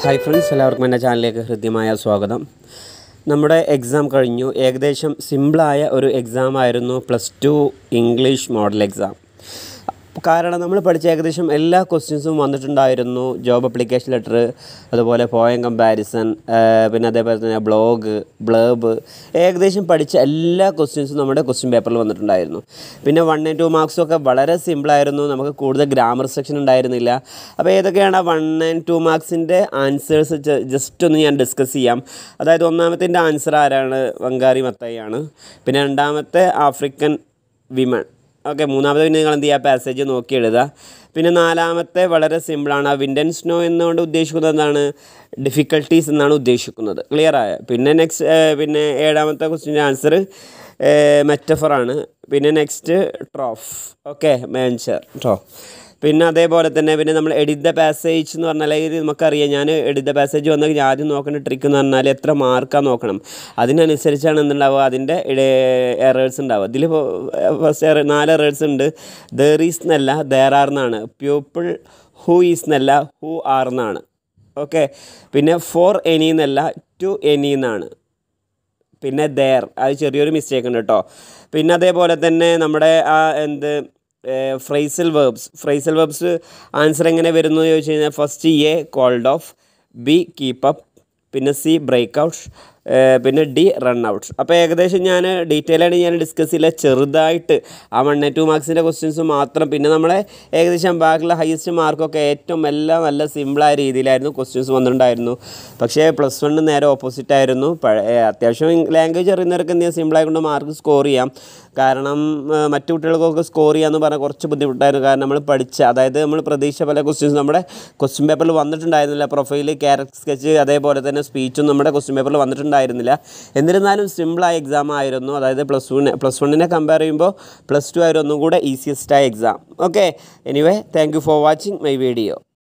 hi friends എല്ലാവർക്കും എൻ്റെ ചാനലിലേക്ക് ഹൃദ്യമായ സ്വാഗതം നമ്മുടെ എക്സാം കഴിഞ്ഞു ഏകദേശം സിമ്പിളായ ഒരു എക്സാം ആയിരുന്നു plus two English model exam കാരണം നമ്മൾ പഠിച്ച ഏകദേശം എല്ലാ ക്വസ്റ്റ്യൻസും വന്നിട്ടുണ്ടായിരുന്നു ജോബ് അപ്ലിക്കേഷൻ ലെറ്റർ അതുപോലെ പോയം കമ്പാരിസൺ പിന്നെ അതേപോലെ തന്നെ ബ്ലോഗ് ബ്ലേബ് ഏകദേശം പഠിച്ച എല്ലാ ക്വസ്റ്റ്യൻസും നമ്മുടെ ക്വസ്റ്റ്യൻ പേപ്പറിൽ വന്നിട്ടുണ്ടായിരുന്നു പിന്നെ വൺ ആൻഡ് ടു മാർക്സും ഒക്കെ വളരെ സിമ്പിളായിരുന്നു നമുക്ക് കൂടുതൽ ഗ്രാമർ സെക്ഷൻ ഉണ്ടായിരുന്നില്ല അപ്പോൾ ഏതൊക്കെയാണ് ആ വൺ ആൻഡ് ടു മാർക്സിൻ്റെ ആൻസേഴ്സ് ജസ്റ്റ് ഒന്ന് ഞാൻ ഡിസ്കസ് ചെയ്യാം അതായത് ഒന്നാമത്തിൻ്റെ ആൻസർ ആരാണ് വങ്കാരി മത്തയ്യാണ് പിന്നെ രണ്ടാമത്തെ ആഫ്രിക്കൻ വിമൺ ഓക്കെ മൂന്നാമത് പിന്നെ നിങ്ങൾ എന്ത് ചെയ്യുക പാസേജ് നോക്കി എഴുതുക പിന്നെ നാലാമത്തെ വളരെ സിമ്പിളാണ് ആ വിൻഡൻ സ്നോ എന്നുകൊണ്ട് ഉദ്ദേശിക്കുന്നത് എന്താണ് ഡിഫിക്കൽട്ടീസ് എന്നാണ് ഉദ്ദേശിക്കുന്നത് ക്ലിയർ ആയ പിന്നെ നെക്സ്റ്റ് പിന്നെ ഏഴാമത്തെ ക്വസ്റ്റിൻ്റെ ആൻസർ മെറ്റഫറാണ് പിന്നെ നെക്സ്റ്റ് ട്രോഫ് ഓക്കെ മേൻചർ ട്രോ പിന്നെ അതേപോലെ തന്നെ പിന്നെ നമ്മൾ എഡിറ്റ് ദ പാസേജ് എന്ന് പറഞ്ഞാൽ ഇത് നമുക്കറിയാം ഞാൻ എഡിറ്റ് ദ പാസേജ് വന്നാൽ ഞാൻ ആദ്യം നോക്കേണ്ട ട്രിക്ക് എന്ന് പറഞ്ഞാൽ എത്ര മാർക്കാണ് നോക്കണം അതിനനുസരിച്ചാണ് എന്തുണ്ടാവുക അതിൻ്റെ എറേഴ്സ് ഉണ്ടാവുക ഇതിൽ ഫസ്റ്റ് നാല് എറേഴ്സ് ഉണ്ട് ദർ ഈസ് എന്നല്ല ദർ ആർ എന്നാണ് പ്യൂപ്പിൾ ഹൂ ഈസ് എന്നല്ല ഹൂ ആർ എന്നാണ് ഓക്കെ പിന്നെ ഫോർ എനി എന്നല്ല ടു എനി എന്നാണ് പിന്നെ ദർ അത് ചെറിയൊരു മിസ്റ്റേക്ക് ഉണ്ട് കേട്ടോ പിന്നെ അതേപോലെ തന്നെ നമ്മുടെ ആ എന്ത് phrasal verbs phrasal verbs answer എങ്ങനെ വരുന്നു എന്ന് ചോദിച്ചു കഴിഞ്ഞാൽ first A call off B keep up പിന്നെ സി ബ്രേക്ക് ഔട്ട് പിന്നെ ഡി റൺ ഔട്ട് അപ്പോൾ ഏകദേശം ഞാൻ ഡീറ്റെയിൽ ആയിട്ട് ഞാൻ ഡിസ്കസ് ചെയ്യില്ല ചെറുതായിട്ട് ആ വൺ ടു മാർക്സിൻ്റെ ക്വസ്റ്റ്യൻസ് മാത്രം പിന്നെ നമ്മളെ ഏകദേശം ബാക്കിയുള്ള ഹയസ്റ്റ് മാർക്കൊക്കെ ഏറ്റവും എല്ലാം നല്ല സിമ്പിളായ രീതിയിലായിരുന്നു ക്വസ്റ്റ്യൻസ് വന്നിട്ടുണ്ടായിരുന്നു പക്ഷേ പ്ലസ് വണ്ണ് നേരെ ഓപ്പോസിറ്റ് ആയിരുന്നു പഴയ അത്യാവശ്യം ലാംഗ്വേജ് അറിയുന്നവർക്ക് എന്ത് ചെയ്യാം സിമ്പിളായിക്കൊണ്ട് മാർക്ക് സ്കോർ ചെയ്യാം കാരണം മറ്റു കുട്ടികൾക്കൊക്കെ സ്കോർ ചെയ്യാമെന്ന് പറഞ്ഞാൽ കുറച്ച് ബുദ്ധിമുട്ടായിരുന്നു കാരണം നമ്മൾ പഠിച്ച അതായത് നമ്മൾ പ്രതീക്ഷ പല ക്വസ്റ്റ്യൻസ് നമ്മുടെ ക്വസ്റ്റ്യൻ പേപ്പറിൽ വന്നിട്ടുണ്ടായിരുന്നില്ല പ്രൊഫൈൽ ക്യാരക്ടർ സ്കെച്ച് അതേപോലെ തന്നെ സ്പീച്ചും നമ്മുടെ ക്വസ്റ്റ്യൻ പേപ്പറിൽ വന്നിട്ടുണ്ടായിരുന്നില്ല എന്നിരുന്നാലും സിമ്പിളായ എക്സാം ആയിരുന്നു അതായത് പ്ലസ് വൺ പ്ലസ് വണ്ണിനെ കമ്പയർ ചെയ്യുമ്പോൾ പ്ലസ് ടു ആയിരുന്നു ഒന്നും കൂടെ ഈസിയസ്റ്റ് ആയ exam okay anyway thank you for watching my video